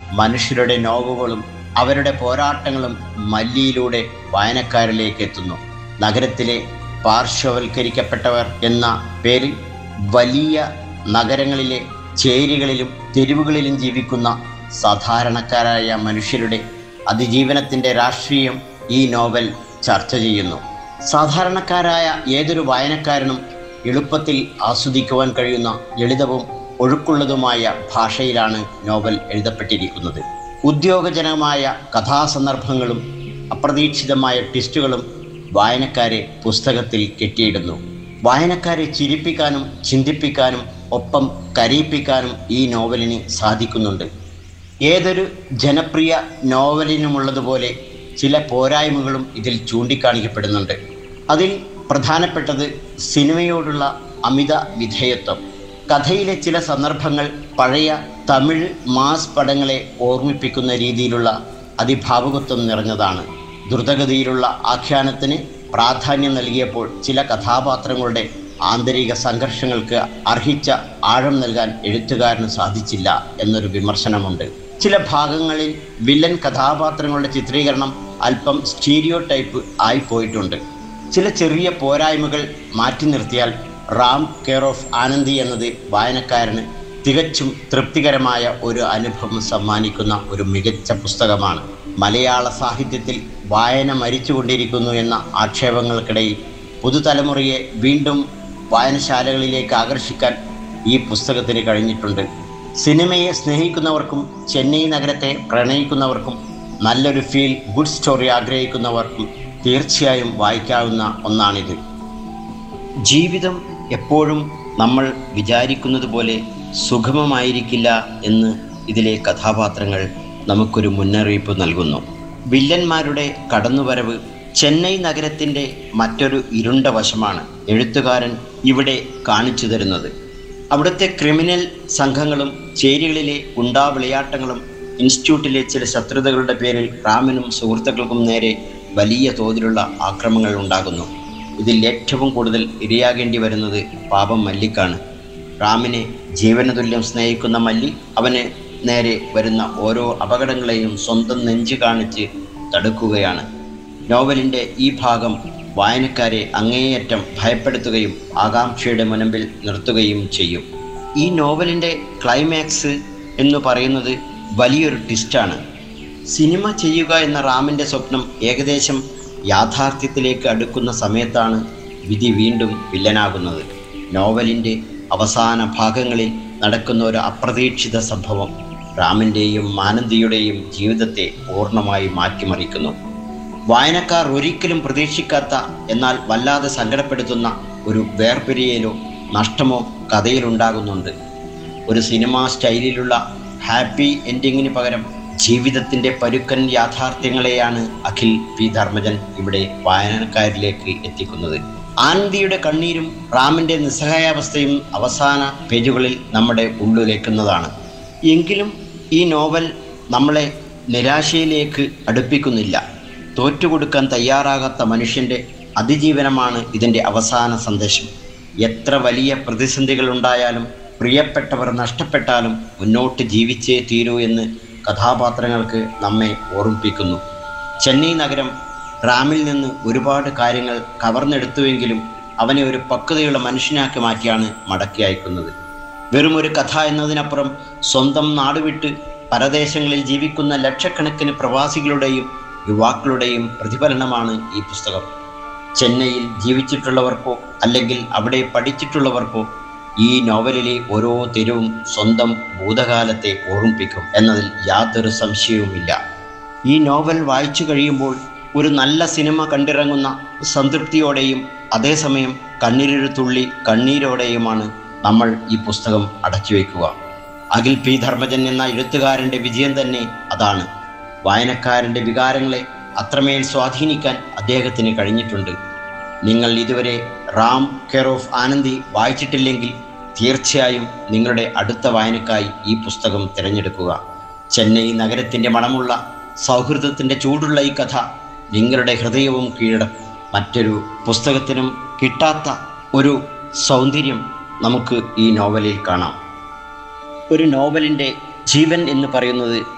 മനുഷ്യരുടെ നോവുകളും അവരുടെ പോരാട്ടങ്ങളും മല്ലിയിലൂടെ വായനക്കാരിലേക്ക് എത്തുന്നു നഗരത്തിലെ പാർശ്വവൽക്കരിക്കപ്പെട്ടവർ എന്ന പേരിൽ വലിയ നഗരങ്ങളിലെ ചേരികളിലും തെരുവുകളിലും ജീവിക്കുന്ന സാധാരണക്കാരായ മനുഷ്യരുടെ അതിജീവനത്തിൻ്റെ രാഷ്ട്രീയം ഈ നോവൽ ചർച്ച ചെയ്യുന്നു സാധാരണക്കാരായ ഏതൊരു വായനക്കാരനും എളുപ്പത്തിൽ ആസ്വദിക്കുവാൻ കഴിയുന്ന ലളിതവും ഒഴുക്കുള്ളതുമായ ഭാഷയിലാണ് നോവൽ എഴുതപ്പെട്ടിരിക്കുന്നത് ഉദ്യോഗജനകമായ കഥാസന്ദർഭങ്ങളും അപ്രതീക്ഷിതമായ ട്വിസ്റ്റുകളും വായനക്കാരെ പുസ്തകത്തിൽ കെട്ടിയിടുന്നു വായനക്കാരെ ചിരിപ്പിക്കാനും ചിന്തിപ്പിക്കാനും ഒപ്പം കരയിപ്പിക്കാനും ഈ നോവലിന് സാധിക്കുന്നുണ്ട് ഏതൊരു ജനപ്രിയ നോവലിനുമുള്ളതുപോലെ ചില പോരായ്മകളും ഇതിൽ ചൂണ്ടിക്കാണിക്കപ്പെടുന്നുണ്ട് അതിൽ പ്രധാനപ്പെട്ടത് സിനിമയോടുള്ള അമിത വിധേയത്വം കഥയിലെ ചില സന്ദർഭങ്ങൾ പഴയ തമിഴ് മാസ് പടങ്ങളെ ഓർമ്മിപ്പിക്കുന്ന രീതിയിലുള്ള അതിഭാവുകത്വം നിറഞ്ഞതാണ് ദ്രുതഗതിയിലുള്ള ആഖ്യാനത്തിന് പ്രാധാന്യം നൽകിയപ്പോൾ ചില കഥാപാത്രങ്ങളുടെ ആന്തരിക സംഘർഷങ്ങൾക്ക് അർഹിച്ച ആഴം നൽകാൻ എഴുത്തുകാരന് സാധിച്ചില്ല എന്നൊരു വിമർശനമുണ്ട് ചില ഭാഗങ്ങളിൽ വില്ലൻ കഥാപാത്രങ്ങളുടെ ചിത്രീകരണം അല്പം സ്റ്റീരിയോ ടൈപ്പ് ആയിപ്പോയിട്ടുണ്ട് ചില ചെറിയ പോരായ്മകൾ മാറ്റി നിർത്തിയാൽ റാം കെയർ ഓഫ് ആനന്ദി എന്നത് വായനക്കാരന് തികച്ചും തൃപ്തികരമായ ഒരു അനുഭവം സമ്മാനിക്കുന്ന ഒരു മികച്ച പുസ്തകമാണ് മലയാള സാഹിത്യത്തിൽ വായന മരിച്ചുകൊണ്ടിരിക്കുന്നു എന്ന ആക്ഷേപങ്ങൾക്കിടയിൽ പുതുതലമുറയെ വീണ്ടും വായനശാലകളിലേക്ക് ആകർഷിക്കാൻ ഈ പുസ്തകത്തിന് കഴിഞ്ഞിട്ടുണ്ട് സിനിമയെ സ്നേഹിക്കുന്നവർക്കും ചെന്നൈ നഗരത്തെ പ്രണയിക്കുന്നവർക്കും നല്ലൊരു ഫീൽ ഗുഡ് സ്റ്റോറി ആഗ്രഹിക്കുന്നവർക്കും തീർച്ചയായും വായിക്കാവുന്ന ഒന്നാണിത് ജീവിതം എപ്പോഴും നമ്മൾ വിചാരിക്കുന്നത് പോലെ സുഗമമായിരിക്കില്ല എന്ന് ഇതിലെ കഥാപാത്രങ്ങൾ നമുക്കൊരു മുന്നറിയിപ്പ് നൽകുന്നു വില്ലന്മാരുടെ കടന്നുവരവ് ചെന്നൈ നഗരത്തിൻ്റെ മറ്റൊരു ഇരുണ്ട വശമാണ് എഴുത്തുകാരൻ ഇവിടെ കാണിച്ചു തരുന്നത് അവിടുത്തെ ക്രിമിനൽ സംഘങ്ങളും ചേരികളിലെ ഗുണ്ടാ വിളയാട്ടങ്ങളും ഇൻസ്റ്റിറ്റ്യൂട്ടിലെ ചില ശത്രുതകളുടെ പേരിൽ റാമിനും സുഹൃത്തുക്കൾക്കും നേരെ വലിയ തോതിലുള്ള ആക്രമണങ്ങൾ ഉണ്ടാകുന്നു ഇതിൽ ഏറ്റവും കൂടുതൽ ഇരയാകേണ്ടി വരുന്നത് പാപം മല്ലിക്കാണ് റാമിനെ ജീവനതുല്യം സ്നേഹിക്കുന്ന മല്ലി അവന് നേരെ വരുന്ന ഓരോ അപകടങ്ങളെയും സ്വന്തം നെഞ്ചു കാണിച്ച് തടുക്കുകയാണ് നോവലിൻ്റെ ഈ ഭാഗം വായനക്കാരെ അങ്ങേയറ്റം ഭയപ്പെടുത്തുകയും ആകാംക്ഷയുടെ മുനമ്പിൽ നിർത്തുകയും ചെയ്യും ഈ നോവലിൻ്റെ ക്ലൈമാക്സ് എന്ന് പറയുന്നത് വലിയൊരു ട്വിസ്റ്റാണ് സിനിമ ചെയ്യുക എന്ന റാമിൻ്റെ സ്വപ്നം ഏകദേശം യാഥാർത്ഥ്യത്തിലേക്ക് അടുക്കുന്ന സമയത്താണ് വിധി വീണ്ടും വില്ലനാകുന്നത് നോവലിൻ്റെ അവസാന ഭാഗങ്ങളിൽ നടക്കുന്ന ഒരു അപ്രതീക്ഷിത സംഭവം റാമിൻ്റെയും മാനന്ദിയുടെയും ജീവിതത്തെ പൂർണ്ണമായി മാറ്റിമറിക്കുന്നു വായനക്കാർ ഒരിക്കലും പ്രതീക്ഷിക്കാത്ത എന്നാൽ വല്ലാതെ സങ്കടപ്പെടുത്തുന്ന ഒരു വേർപിരിയലോ നഷ്ടമോ കഥയിലുണ്ടാകുന്നുണ്ട് ഒരു സിനിമാ സ്റ്റൈലിലുള്ള ഹാപ്പി എൻഡിങ്ങിന് പകരം ജീവിതത്തിൻ്റെ പരുക്കൻ യാഥാർത്ഥ്യങ്ങളെയാണ് അഖിൽ പി ധർമ്മജൻ ഇവിടെ വായനക്കാരിലേക്ക് എത്തിക്കുന്നത് ആനന്ദിയുടെ കണ്ണീരും റാമിൻ്റെ നിസ്സഹായാവസ്ഥയും അവസാന പേജുകളിൽ നമ്മുടെ ഉള്ളിലേക്കുന്നതാണ് എങ്കിലും ഈ നോവൽ നമ്മളെ നിരാശയിലേക്ക് അടുപ്പിക്കുന്നില്ല തോറ്റുകൊടുക്കാൻ തയ്യാറാകാത്ത മനുഷ്യൻ്റെ അതിജീവനമാണ് ഇതിൻ്റെ അവസാന സന്ദേശം എത്ര വലിയ പ്രതിസന്ധികൾ ഉണ്ടായാലും പ്രിയപ്പെട്ടവർ നഷ്ടപ്പെട്ടാലും മുന്നോട്ട് ജീവിച്ചേ തീരൂ എന്ന് കഥാപാത്രങ്ങൾക്ക് നമ്മെ ഓർമ്മിപ്പിക്കുന്നു ചെന്നൈ നഗരം റാമിൽ നിന്ന് ഒരുപാട് കാര്യങ്ങൾ കവർന്നെടുത്തുവെങ്കിലും അവനെ ഒരു പക്വതയുള്ള മനുഷ്യനാക്കി മാറ്റിയാണ് മടക്കി അയക്കുന്നത് വെറും ഒരു കഥ എന്നതിനപ്പുറം സ്വന്തം നാടുവിട്ട് പരദേശങ്ങളിൽ ജീവിക്കുന്ന ലക്ഷക്കണക്കിന് പ്രവാസികളുടെയും യുവാക്കളുടെയും പ്രതിഫലനമാണ് ഈ പുസ്തകം ചെന്നൈയിൽ ജീവിച്ചിട്ടുള്ളവർക്കോ അല്ലെങ്കിൽ അവിടെ പഠിച്ചിട്ടുള്ളവർക്കോ ഈ നോവലിലെ ഓരോ തെരുവും സ്വന്തം ഭൂതകാലത്തെ ഓർമ്മിപ്പിക്കും എന്നതിൽ യാതൊരു സംശയവുമില്ല ഈ നോവൽ വായിച്ചു കഴിയുമ്പോൾ ഒരു നല്ല സിനിമ കണ്ടിറങ്ങുന്ന സംതൃപ്തിയോടെയും അതേസമയം കണ്ണീരൊരു തുള്ളി കണ്ണീരോടെയുമാണ് നമ്മൾ ഈ പുസ്തകം അടച്ചു വയ്ക്കുക അഖിൽ പി ധർമ്മജൻ എന്ന എഴുത്തുകാരൻ്റെ വിജയം തന്നെ അതാണ് വായനക്കാരൻ്റെ വികാരങ്ങളെ അത്രമേൽ സ്വാധീനിക്കാൻ അദ്ദേഹത്തിന് കഴിഞ്ഞിട്ടുണ്ട് നിങ്ങൾ ഇതുവരെ റാം കെയർ ഓഫ് ആനന്ദി വായിച്ചിട്ടില്ലെങ്കിൽ തീർച്ചയായും നിങ്ങളുടെ അടുത്ത വായനക്കായി ഈ പുസ്തകം തിരഞ്ഞെടുക്കുക ചെന്നൈ നഗരത്തിൻ്റെ മണമുള്ള സൗഹൃദത്തിൻ്റെ ചൂടുള്ള ഈ കഥ നിങ്ങളുടെ ഹൃദയവും കീഴടക്കും മറ്റൊരു പുസ്തകത്തിനും കിട്ടാത്ത ഒരു സൗന്ദര്യം നമുക്ക് ഈ നോവലിൽ കാണാം ഒരു നോവലിൻ്റെ ജീവൻ എന്ന് പറയുന്നത്